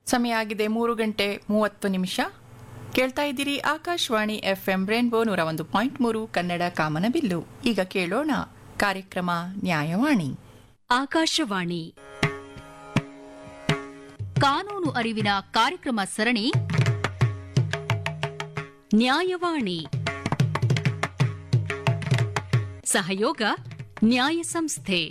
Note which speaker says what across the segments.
Speaker 1: ಸಮಯ ಆಗಿದೆ ಮೂರು ಗಂಟೆ ಮೂವತ್ತು ನಿಮಿಷ ಕೇಳ್ತಾ ಇದ್ದೀರಿ ಆಕಾಶವಾಣಿ ಎಫ್ಎಂ ರೇನ್ಬೋ ನೂರ ಒಂದು ಪಾಯಿಂಟ್ ಮೂರು ಕನ್ನಡ ಕಾಮನಬಿಲ್ಲು ಈಗ ಕೇಳೋಣ ಕಾರ್ಯಕ್ರಮ ನ್ಯಾಯವಾಣಿ
Speaker 2: ಆಕಾಶವಾಣಿ ಕಾನೂನು ಅರಿವಿನ ಕಾರ್ಯಕ್ರಮ ಸರಣಿ ನ್ಯಾಯವಾಣಿ ಸಹಯೋಗ ನ್ಯಾಯ ಸಂಸ್ಥೆ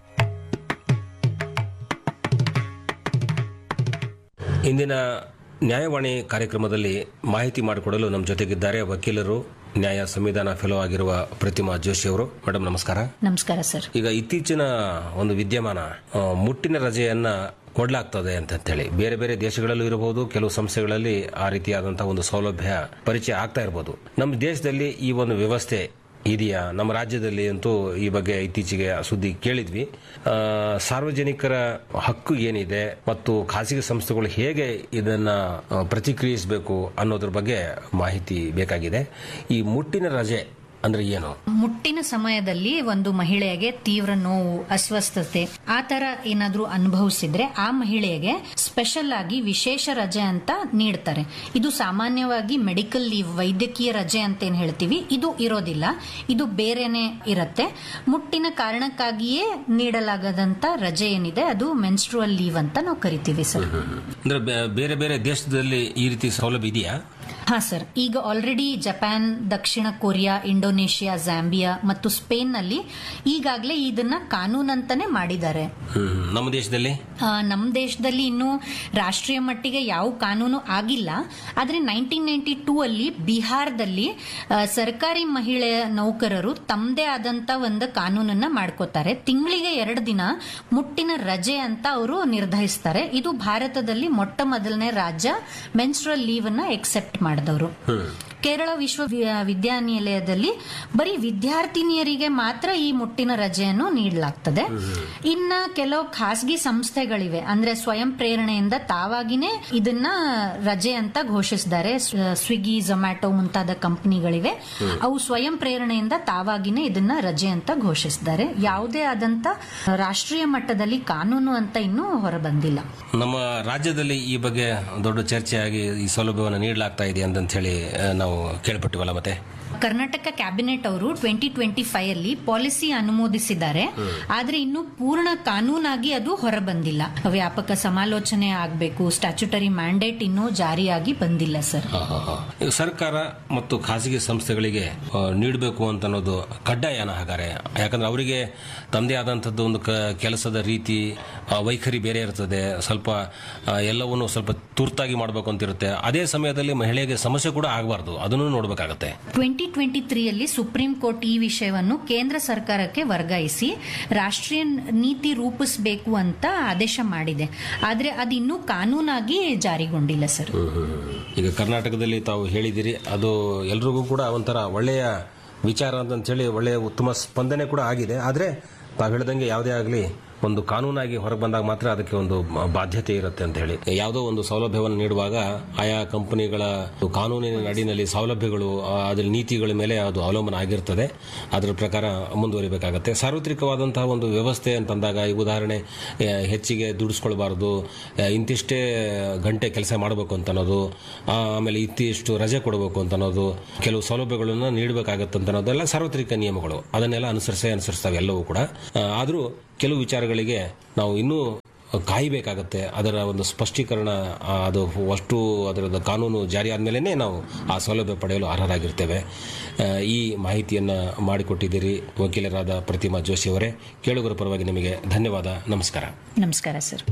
Speaker 3: ಇಂದಿನ ನ್ಯಾಯವಾಣಿ ಕಾರ್ಯಕ್ರಮದಲ್ಲಿ ಮಾಹಿತಿ ಮಾಡಿಕೊಡಲು ನಮ್ಮ ಜೊತೆಗಿದ್ದಾರೆ ವಕೀಲರು ನ್ಯಾಯ ಸಂವಿಧಾನ ಫೆಲೋ ಆಗಿರುವ ಪ್ರತಿಮಾ ಜೋಶಿ ಅವರು ಮೇಡಮ್ ನಮಸ್ಕಾರ
Speaker 4: ನಮಸ್ಕಾರ ಸರ್
Speaker 3: ಈಗ ಇತ್ತೀಚಿನ ಒಂದು ವಿದ್ಯಮಾನ ಆ, ಮುಟ್ಟಿನ ರಜೆಯನ್ನ ಕೊಡ್ಲಾಗ್ತದೆ ಅಂತ ಹೇಳಿ ಬೇರೆ ಬೇರೆ ದೇಶಗಳಲ್ಲೂ ಇರಬಹುದು ಕೆಲವು ಸಂಸ್ಥೆಗಳಲ್ಲಿ ಆ ರೀತಿಯಾದಂತಹ ಒಂದು ಸೌಲಭ್ಯ ಪರಿಚಯ ಆಗ್ತಾ ಇರಬಹುದು ನಮ್ಮ ದೇಶದಲ್ಲಿ ಈ ಒಂದು ವ್ಯವಸ್ಥೆ ಇದೆಯಾ ನಮ್ಮ ರಾಜ್ಯದಲ್ಲಿ ಅಂತೂ ಈ ಬಗ್ಗೆ ಇತ್ತೀಚೆಗೆ ಸುದ್ದಿ ಕೇಳಿದ್ವಿ ಆ, ಸಾರ್ವಜನಿಕರ ಹಕ್ಕು ಏನಿದೆ ಮತ್ತು ಖಾಸಗಿ ಸಂಸ್ಥೆಗಳು ಹೇಗೆ ಇದನ್ನ ಆ, ಪ್ರತಿಕ್ರಿಯಿಸಬೇಕು ಅನ್ನೋದ್ರ ಬಗ್ಗೆ ಮಾಹಿತಿ ಬೇಕಾಗಿದೆ ಈ ಮುಟ್ಟಿನ ರಜೆ ಅಂದ್ರೆ ಏನು
Speaker 4: ಮುಟ್ಟಿನ ಸಮಯದಲ್ಲಿ ಒಂದು ಮಹಿಳೆಗೆ ತೀವ್ರ ನೋವು ಅಸ್ವಸ್ಥತೆ ಆ ತರ ಏನಾದ್ರೂ ಅನುಭವಿಸಿದ್ರೆ ಆ ಮಹಿಳೆಗೆ ಸ್ಪೆಷಲ್ ಆಗಿ ವಿಶೇಷ ರಜೆ ಅಂತ ನೀಡ್ತಾರೆ ಇದು ಸಾಮಾನ್ಯವಾಗಿ ಮೆಡಿಕಲ್ ಲೀವ್ ವೈದ್ಯಕೀಯ ರಜೆ ಅಂತ ಏನ್ ಹೇಳ್ತೀವಿ ಇದು ಇರೋದಿಲ್ಲ ಇದು ಬೇರೆನೆ ಇರತ್ತೆ ಮುಟ್ಟಿನ ಕಾರಣಕ್ಕಾಗಿಯೇ ನೀಡಲಾಗದಂತ ರಜೆ ಏನಿದೆ ಅದು ಮೆನ್ಸ್ಟ್ರುವಲ್ ಲೀವ್ ಅಂತ ನಾವು ಕರಿತೀವಿ ಸರ್
Speaker 3: ಅಂದ್ರೆ ಬೇ- ಬೇರೆ ಬೇರೆ ದೇಶದಲ್ಲಿ ಈ ರೀತಿ ಸೌಲಭ್ಯ ಇದೆಯಾ
Speaker 4: ಹಾ ಸರ್ ಈಗ ಆಲ್ರೆಡಿ ಜಪಾನ್ ದಕ್ಷಿಣ ಕೊರಿಯಾ ಇಂಡೋನೇಷಿಯಾ ಜಾಂಬಿಯಾ ಮತ್ತು ಸ್ಪೇನ್ ನಲ್ಲಿ ಈಗಾಗಲೇ ಇದನ್ನ ಕಾನೂನಂತಾನೆ ಮಾಡಿದ್ದಾರೆ
Speaker 3: ಹ್ಮ್. ನಮ್ಮ ದೇಶದಲ್ಲಿ
Speaker 4: ಆ, ನಮ್ಮ ದೇಶದಲ್ಲಿ ಇನ್ನೂ ರಾಷ್ಟ್ರೀಯ ಮಟ್ಟಿಗೆ ಯಾವ ಕಾನೂನು ಆಗಿಲ್ಲ ಆದ್ರೆ ನೈನ್ಟೀನ್ ನೈನ್ಟಿ ಟೂ ಅಲ್ಲಿ ಬಿಹಾರದಲ್ಲಿ ಆ, ಸರ್ಕಾರಿ ಮಹಿಳೆಯ ನೌಕರರು ತಮ್ಮದೇ ಆದಂತ ಒಂದು ಕಾನೂನನ್ನ ಮಾಡ್ಕೋತಾರೆ ತಿಂಗಳಿಗೆ ಎರಡು ದಿನ ಮುಟ್ಟಿನ ರಜೆ ಅಂತ ಅವರು ನಿರ್ಧರಿಸ್ತಾರೆ ಇದು ಭಾರತದಲ್ಲಿ ಮೊಟ್ಟ ಮೊದಲನೇ ರಾಜ್ಯ ಮೆನ್ಸ್ಟ್ರಲ್ ಲೀವ್ ಅನ್ನ ಎಕ್ಸೆಪ್ಟ್ ಮಾಡಿದವರು ಕೇರಳ ವಿಶ್ವವಿದ್ಯಾನಿಲಯದಲ್ಲಿ ಬರೀ ವಿದ್ಯಾರ್ಥಿನಿಯರಿಗೆ ಮಾತ್ರ ಈ ಮುಟ್ಟಿನ ರಜೆಯನ್ನು ನೀಡಲಾಗ್ತದೆ ಇನ್ನ ಕೆಲವು ಖಾಸಗಿ ಸಂಸ್ಥೆಗಳಿವೆ ಅಂದ್ರೆ ಸ್ವಯಂ ಪ್ರೇರಣೆಯಿಂದ ತಾವಾಗಿನೇ ಇದನ್ನ ರಜೆ ಅಂತ ಘೋಷಿಸಿದ್ದಾರೆ ಸ್- ಸ್ವಿಗ್ಗಿ ಝೊಮ್ಯಾಟೊ ಮುಂತಾದ ಕಂಪನಿಗಳಿವೆ ಅವು ಸ್ವಯಂ ಪ್ರೇರಣೆಯಿಂದ ತಾವಾಗಿನೇ ಇದನ್ನ ರಜೆ ಅಂತ ಘೋಷಿಸಿದ್ದಾರೆ ಯಾವುದೇ ಆದಂತ ರಾಷ್ಟ್ರೀಯ ಮಟ್ಟದಲ್ಲಿ ಕಾನೂನು ಅಂತ ಇನ್ನೂ ಹೊರಬಂದಿಲ್ಲ
Speaker 3: ನಮ್ಮ ರಾಜ್ಯದಲ್ಲಿ ಈ ಬಗ್ಗೆ ದೊಡ್ಡ ಚರ್ಚೆಯಾಗಿ ಈ ಸೌಲಭ್ಯವನ್ನು ನೀಡಲಾಗ್ತಾ ಇದೆ ಅಂತ ಹೇಳಿ ಆ, ನಾವು ಕೇಳ್ಪಟ್ಟಿವಲ್ಲ ಮತ್ತೆ
Speaker 4: ಕರ್ನಾಟಕ ಕ್ಯಾಬಿನೆಟ್ ಅವರು ಟ್ವೆಂಟಿ ಟ್ವೆಂಟಿ ಫೈವ್ ಅಲ್ಲಿ ಪಾಲಿಸಿ ಅನುಮೋದಿಸಿದ್ದಾರೆ ಆದ್ರೆ ಇನ್ನು ಪೂರ್ಣ ಕಾನೂನಾಗಿ ಅದು ಹೊರಬಂದಿಲ್ಲ ವ್ಯಾಪಕ ಸಮಾಲೋಚನೆ ಆಗಬೇಕು ಸ್ಟ್ಯಾಚ್ಯುಟರಿ ಮ್ಯಾಂಡೇಟ್ ಇನ್ನೂ ಜಾರಿಯಾಗಿ ಬಂದಿಲ್ಲ ಸರ್
Speaker 3: ಹಾ, ಹಾ, ಹಾ. ಈಗ ಸರ್ಕಾರ ಮತ್ತು ಖಾಸಗಿ ಸಂಸ್ಥೆಗಳಿಗೆ ಆ, ನೀಡಬೇಕು ಅಂತ ಅನ್ನೋದು ಕಡ್ಡಾಯನ ಹಾಗಾರೆ ಯಾಕಂದ್ರೆ ಅವರಿಗೆ ತಮ್ಮದೇ ಆದಂಥದ್ದು ಒಂದು ಕ- ಕೆಲಸದ ರೀತಿ ಆ, ವೈಖರಿ ಬೇರೆ ಇರ್ತದೆ ಸ್ವಲ್ಪ ಆ, ಎಲ್ಲವನ್ನು ಸ್ವಲ್ಪ ತುರ್ತಾಗಿ ಮಾಡಬೇಕು ಅಂತಿರುತ್ತೆ ಅದೇ ಸಮಯದಲ್ಲಿ ಮಹಿಳೆಗೆ ಸಮಸ್ಯೆ ಕೂಡ ಆಗಬಾರ್ದು ಅದನ್ನು ನೋಡಬೇಕಾಗತ್ತೆ
Speaker 4: ಟ್ವೆಂಟಿ ಟ್ವೆಂಟಿ ತ್ರೀಯಲ್ಲಿ ಸುಪ್ರೀಂ ಕೋರ್ಟ್ ಈ ವಿಷಯವನ್ನು ಕೇಂದ್ರ ಸರ್ಕಾರಕ್ಕೆ ವರ್ಗಾಯಿಸಿ ರಾಷ್ಟ್ರೀಯ ನೀತಿ ರೂಪಿಸಬೇಕು ಅಂತ ಆದೇಶ ಮಾಡಿದೆ ಆದ್ರೆ ಅದು ಇನ್ನೂ ಕಾನೂನಾಗಿ ಜಾರಿಗೊಂಡಿಲ್ಲ ಸರ್
Speaker 3: ಈಗ ಕರ್ನಾಟಕದಲ್ಲಿ ತಾವು ಹೇಳಿದಿರಿ ಅದು ಎಲ್ರಿಗೂ ಕೂಡ ಒಂಥರ ಒಳ್ಳೆಯ ವಿಚಾರ ಅಂತ ಹೇಳಿ ಒಳ್ಳೆಯ ಉತ್ತಮ ಸ್ಪಂದನೆ ಕೂಡ ಆಗಿದೆ ಆದರೆ ತಾವು ಹೇಳ್ದಂಗೆ ಯಾವುದೇ ಆಗಲಿ ಒಂದು ಕಾನೂನಾಗಿ ಹೊರಗೆ ಬಂದಾಗ ಮಾತ್ರ ಅದಕ್ಕೆ ಒಂದು ಮ- ಬಾಧ್ಯತೆ ಇರುತ್ತೆ ಅಂತ ಹೇಳಿ ಯಾವುದೋ ಒಂದು ಸೌಲಭ್ಯವನ್ನು ನೀಡುವಾಗ ಆಯಾ ಕಂಪನಿಗಳ ಕಾನೂನಿನ ನಡಿನಲ್ಲಿ ಸೌಲಭ್ಯಗಳು ಆ, ಅದರ ನೀತಿಗಳ ಮೇಲೆ ಅದು ಅವಲಂಬನ ಆಗಿರ್ತದೆ ಅದರ ಪ್ರಕಾರ ಮುಂದುವರಿಬೇಕಾಗತ್ತೆ ಸಾರ್ವತ್ರಿಕವಾದಂತಹ ಒಂದು ವ್ಯವಸ್ಥೆ ಅಂತಂದಾಗ ಈ ಉದಾಹರಣೆ ಆ, ಹೆಚ್ಚಿಗೆ ದುಡಿಸ್ಕೊಳ್ಬಾರ್ದು ಆ, ಇಂತಿಷ್ಟೇ ಗಂಟೆ ಕೆಲಸ ಮಾಡಬೇಕು ಅಂತ ಅನ್ನೋದು ಆ, ಆಮೇಲೆ ಇತ್ತಿಷ್ಟು ರಜೆ ಕೊಡಬೇಕು ಅಂತ ಅನ್ನೋದು ಕೆಲವು ಸೌಲಭ್ಯಗಳನ್ನು ನೀಡಬೇಕಾಗತ್ತೆ ಅಂತ ಅನ್ನೋದೆಲ್ಲ ಸಾರ್ವತ್ರಿಕ ನಿಯಮಗಳು ಅದನ್ನೆಲ್ಲ ಅನುಸರಿಸೇ ಅನುಸರಿಸ್ತಾವೆ ಎಲ್ಲವೂ ಕೂಡ ಆ, ಆದರೂ ಕೆಲವು ವಿಚಾರಗಳಿಗೆ ನಾವು ಇನ್ನೂ ಕಾಯಬೇಕಾಗತ್ತೆ ಅದರ ಒಂದು ಸ್ಪಷ್ಟೀಕರಣ ಆ, ಅದು ಅಷ್ಟು ಅದರ ಕಾನೂನು ಜಾರಿ ಆದ್ಮೇಲೆ ನಾವು ಆ ಸೌಲಭ್ಯ ಪಡೆಯಲು ಅರ್ಹರಾಗಿರ್ತೇವೆ ಆ, ಈ ಮಾಹಿತಿಯನ್ನು ಮಾಡಿಕೊಟ್ಟಿದ್ದೀರಿ ವಕೀಲರಾದ ಪ್ರತಿಮಾ ಜೋಶಿ ಅವರೇ ಕೇಳುಗರ ಪರವಾಗಿ ನಿಮಗೆ ಧನ್ಯವಾದ ನಮಸ್ಕಾರ
Speaker 4: ನಮಸ್ಕಾರ ಸರ್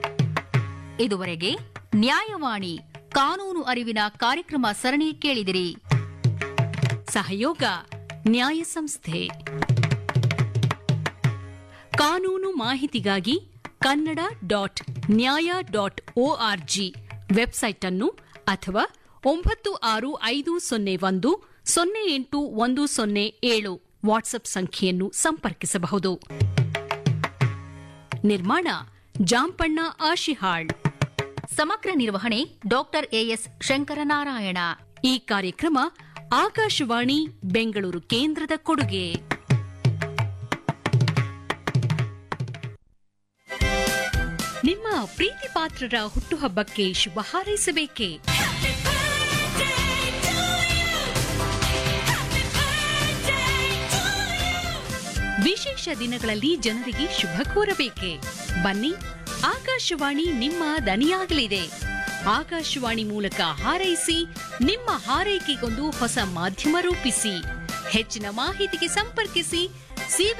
Speaker 2: ಇದುವರೆಗೆ ನ್ಯಾಯವಾಣಿ ಕಾನೂನು ಅರಿವಿನ ಕಾರ್ಯಕ್ರಮ ಸರಣಿ ಕೇಳಿದಿರಿ ಸಹಯೋಗ ನ್ಯಾಯ ಸಂಸ್ಥೆ ಕಾನೂನು ಮಾಹಿತಿಗಾಗಿ Kannada dot Nyaya dot ORG website ಅನ್ನು ಅಥವಾ ಒಂಬತ್ತು ಆರು ಐದು ಸೊನ್ನೆ ಒಂದು ಸೊನ್ನೆ ಎಂಟು ಒಂದು ಸೊನ್ನೆ ಏಳು ವಾಟ್ಸ್ಆಪ್ ಸಂಖ್ಯೆಯನ್ನು ಸಂಪರ್ಕಿಸಬಹುದು ನಿರ್ಮಾಣ ಜಾಂಪಣ್ಣ ಆಶಿಹಾಳ್ ಸಮಗ್ರ ನಿರ್ವಹಣೆ ಡಾಕ್ಟರ್ ಎಎಸ್ ಶಂಕರನಾರಾಯಣ ಈ ಕಾರ್ಯಕ್ರಮ ಆಕಾಶವಾಣಿ ಬೆಂಗಳೂರು ಕೇಂದ್ರದ ಕೊಡುಗೆ ನಿಮ್ಮ ಪ್ರೀತಿ ಪಾತ್ರರ ಹುಟ್ಟುಹಬ್ಬಕ್ಕೆ ಶುಭ ಹಾರೈಸಬೇಕೆ ವಿಶೇಷ ದಿನಗಳಲ್ಲಿ ಜನರಿಗೆ ಶುಭ ಕೋರಬೇಕೆ ಬನ್ನಿ ಆಕಾಶವಾಣಿ ನಿಮ್ಮ ದನಿಯಾಗಲಿದೆ ಆಕಾಶವಾಣಿ ಮೂಲಕ ಹಾರೈಸಿ ನಿಮ್ಮ ಹಾರೈಕೆಗೊಂದು ಹೊಸ ಮಾಧ್ಯಮ ರೂಪಿಸಿ ಹೆಚ್ಚಿನ ಮಾಹಿತಿಗೆ ಸಂಪರ್ಕಿಸಿ ಸಿ